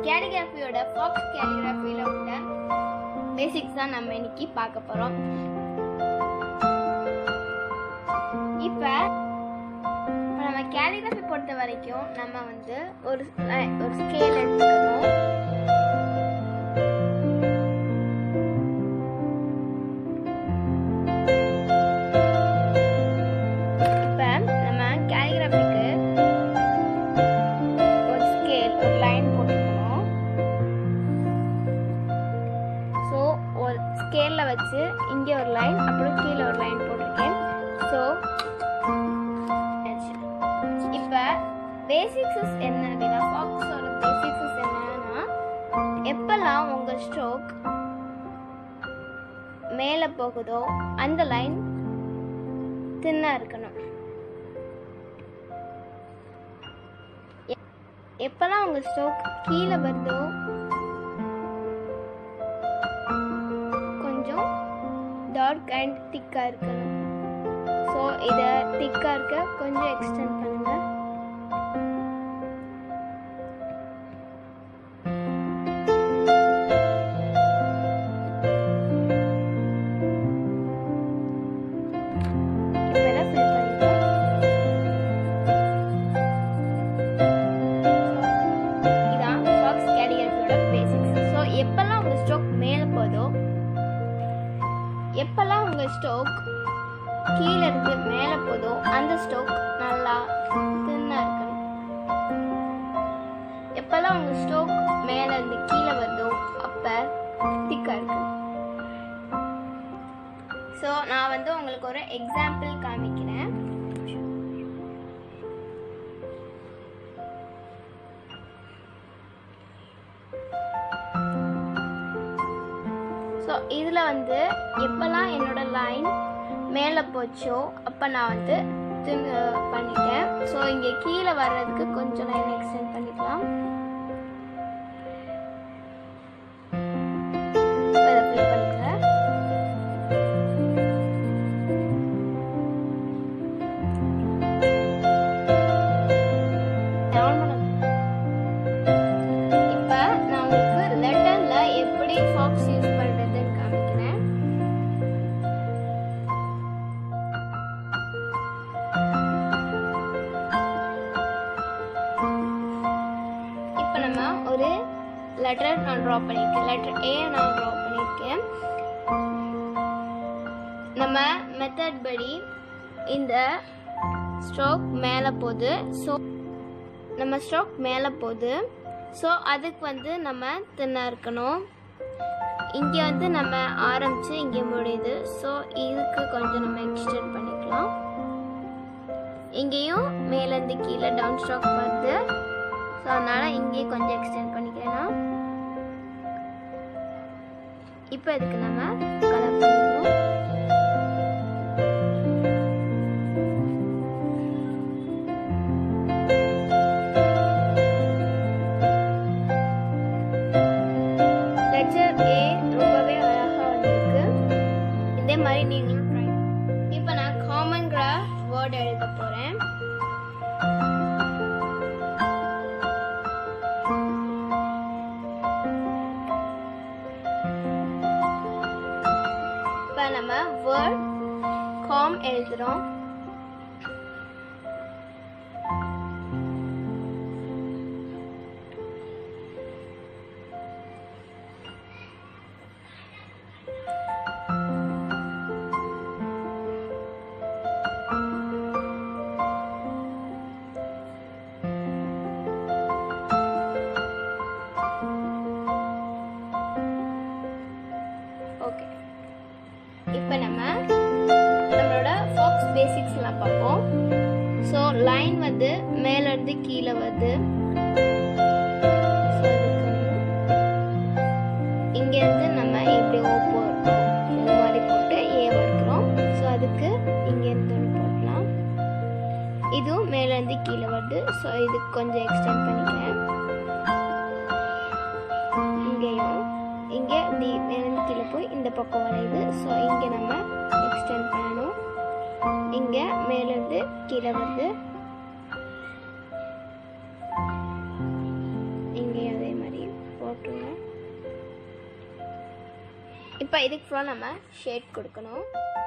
கேலிகிராஃபியோட Fox கேலிகிராஃபியில் உள்ள basics தான் நம்ம இன்னைக்கு பார்க்க போகிறோம் இப்போ நம்ம கேலிகிராஃபி பொறுத்த வரைக்கும் நம்ம வந்து ஒரு li- ஒரு ஸ்கேல் எடுத்துக்கணும் இப்போ நம்ம கேலிகிராஃபிக்கு ஒரு ஸ்கேல் ஒரு லைன் போட்டுக்கணும் ஸோ ஒரு ஸ்கேலில் வச்சு இங்கே ஒரு லைன் அப்புறம் கீழே ஒரு லைன் போட்டிருக்கேன் ஸோ இப்போ பேசிக்ஸஸ் என்ன அப்படின்னா ஃபாக்ஸோட பேசிக்ஸஸ் என்னன்னா எப்பெல்லாம் உங்கள் ஸ்ட்ரோக் மேலே போகுதோ அந்த லைன் தின்னா இருக்கணும் எ- எப்பெல்லாம் உங்க ஸ்ட்ரோக் கீழே வருதோ கொஞ்சம் டார்க் அண்ட் திக்காக இருக்கணும் ஸோ இதை திக்காக இருக்க கொஞ்சம் எக்ஸ்டெண்ட் பண்ணுங்க இப்போ இதை ஃபில் பண்ணிக்கலாம் இதான் ஃபாக்ஸ் கேலிகிராஃபியோட பேசிக்ஸ் ஸோ எப்பெல்லாம் உங்கள் ஸ்ட்ரோக் மேலே போதோ எப்பெல்லாம் உங்கள் ஸ்ட்ரோக் கீழே இருந்து மேலே போதோ அந்த ஸ்ட்ரோக் நல்லா தின்னாக இருக்கணும் எப்பெல்லாம் உங்கள் ஸ்ட்ரோக் மேலே இருந்து கீழே வருதோ அப்போ திக்காக இருக்கணும் ஸோ நான் வந்து உங்களுக்கு ஒரு எக்ஸாம்பிள் காமிக்கிறேன் ஸோ இதில் வந்து எப்போல்லாம் என்னோட லைன் மேலே போச்சோ அப்போ நான் வந்து தின் பண்ணிட்டேன் ஸோ இங்கே கீழே வர்றதுக்கு கொஞ்சம் லைன் எக்ஸ்டெண்ட் பண்ணிக்கலாம் இப்ப இதை fill பண்ணிக்கிறேன் down பண்ணு. இப்ப நான் உங்களுக்கு லெட்டர்ல எப்படி ஃபாக்ஸ் யூஸ் பண்றதுன்னு காமிக்கிறேன் இப்போ நம்ம ஒரு லெட்டர் நான் ட்ரா பண்ணியிருக்கேன் லெட்டர் ஏ நான் ட்ரா பண்ணியிருக்கேன் நம்ம மெத்தட் படி இந்த ஸ்ட்ரோக் மேலே போகுது ஸோ நம்ம ஸ்ட்ரோக் மேலே போகுது ஸோ அதுக்கு வந்து நம்ம தின்னா இருக்கணும் இங்கே வந்து நம்ம ஆரம்பித்து இங்கே முடியுது ஸோ இதுக்கு கொஞ்சம் நம்ம எக்ஸ்டெண்ட் பண்ணிக்கலாம் இங்கேயும் மேலேருந்து கீழே டவுன் ஸ்ட்ரோக் வருது ஸோ அதனால் இங்கேயும் கொஞ்சம் எக்ஸ்டெண்ட் பண்ணிக்கிறேன்னா இப்போ இதுக்கு நம்ம கலர் பண்ணிக்கணும் லெட்டர் ஏ ரொம்பவே அழகாக வந்திருக்கு இதே மாதிரி நீங்களும் ட்ரை இப்போ நான் காமன் கிராஃப் வேர்ட் எழுத போகிறேன் இப்போ நம்ம வேர்ட் காம் எழுதுறோம் ஓகே இப்போ நம்ம நம்மளோட ஃபாக்ஸ் பேசிக்ஸ்லாம் பார்ப்போம் ஸோ லைன் வந்து மேலேருந்து கீழே வருது So, அதுக்கு இங்கேருந்து நம்ம இப்படி ஓ போடுறோம் இந்த மாதிரி போட்டு ஏ வறுக்கிறோம் ஸோ அதுக்கு இங்கேருந்து ஒன்று போடலாம் இதுவும் மேலேருந்து கீழே வருது ஸோ இதுக்கு கொஞ்சம் எக்ஸ்டெண்ட் பண்ணிக்கிறேன் இங்கேயும் இங்கே இப்படி மேலேருந்து கீழே போய் இந்த பக்கம் வளையுது ஸோ இங்கே நம்ம எக்ஸ்டெண்ட் பண்ணணும் இங்கே மேலேருந்து கீழே வருது இங்கேயும் அதே மாதிரி இப்போ இதுக்கு ஃபுல்லாக நம்ம ஷேட் கொடுக்கணும்